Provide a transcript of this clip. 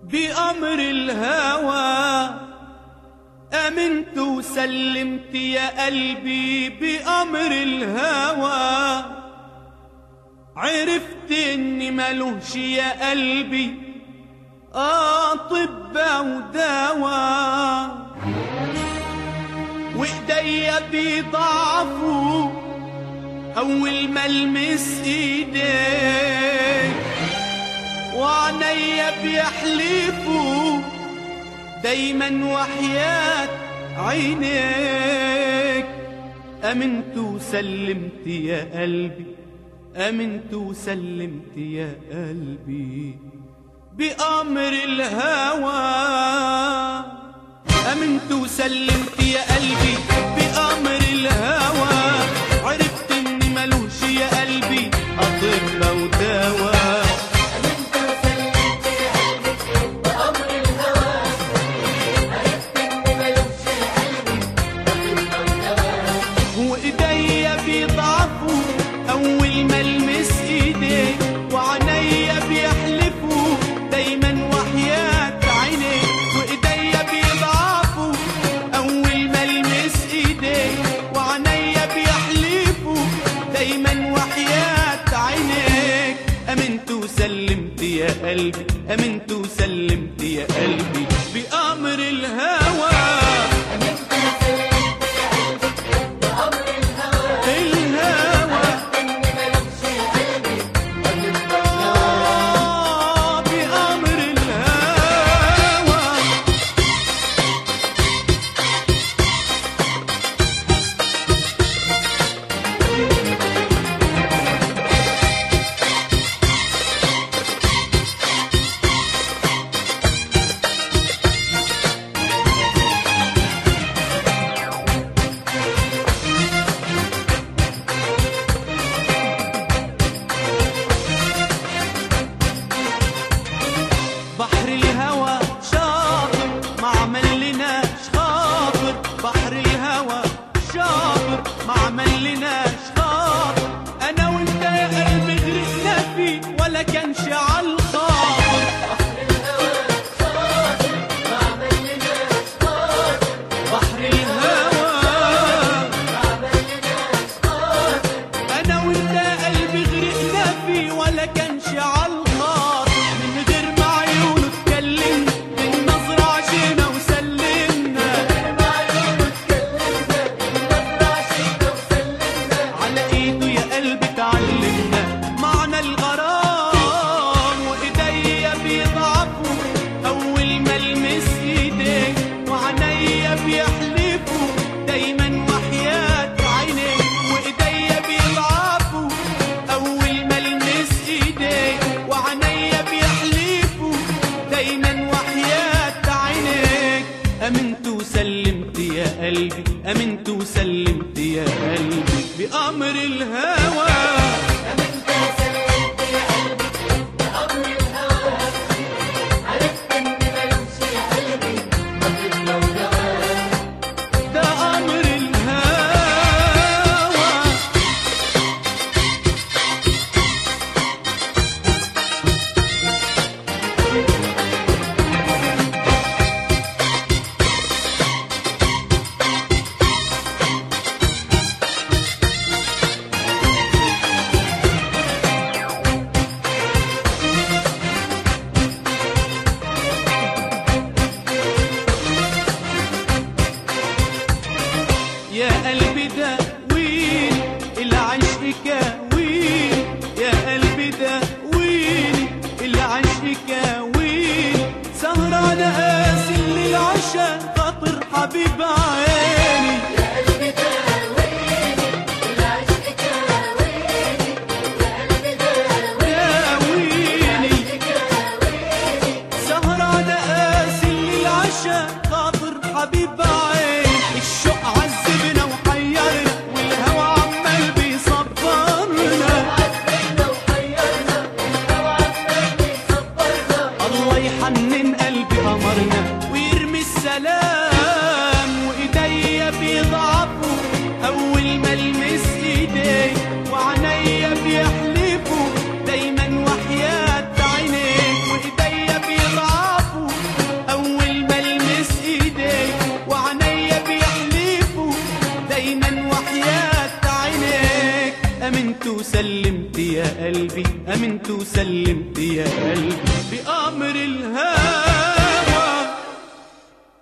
بأمر الهوى أمنت وسلمت يا قلبي بأمر الهوى عرفت إني ملوش يا قلبي آه طب ودواء وإيديا بيضعفوا أول ما ألمس إيديك وعينيا بيحلفوا دايما وحياة عينيك أمنت وسلمت يا قلبي أمنت وسلمت يا قلبي بأمر الهوى أمنت وسلمت يا قلبي بأمر الهوى عرفت إني ملوش يا قلبي أطب ودواء وايديا بيضعفوا اول ما المس ايديك وعينيا بيحلفوا دايما وحياة عينيك وايديا بيضعفوا اول ما المس ايديك وعينيا بيحلفوا دايما وحياة عينيك امنت وسلمت يا قلبي امنت وسلمت يا قلبي بامر الهوى الهوى آه بأمر الهوى بحر الهوى شاطر ما عملناش خاطر بحر الهوى شاطر ما عملناش خاطر انا وانت يا قلبي غرقنا فيه ولا كانش على الخاطر بحر الهوى انا وانت يا قلبي غرقنا فيه ولا كانش على الخاطر من غير ما عيونه اتكلمنا من نظرة عشينا وسلمنا على ايده يا قلبي اتعلمنا معنى الغرام وايديا بيضعفوا اول ما المس ايديك وعينيا بيحلفوا دايما وحياة عينيك وايديا بيضعفوا اول ما المس ايديك وعينيا بيحلفوا دايما وحياة عينيك امنت وسلمت يا قلبي امنت وسلمت يا قلبي بامر الهوى ده امر الهوى يا قلبي ده وين العشق كاوين يا قلبي ده وين العشق كاوين سهران قاسي للعشا خاطر حبيب عيني كاويني سهران قاسي للعشا خاطر حبيب عين الشوق عذبنا وحيرنا والهوى عمال بيصبرنا الله يحنن قلبي قمرنا ويرمي السلام وايديا بيضع امنت وسلمت يا قلبي بقى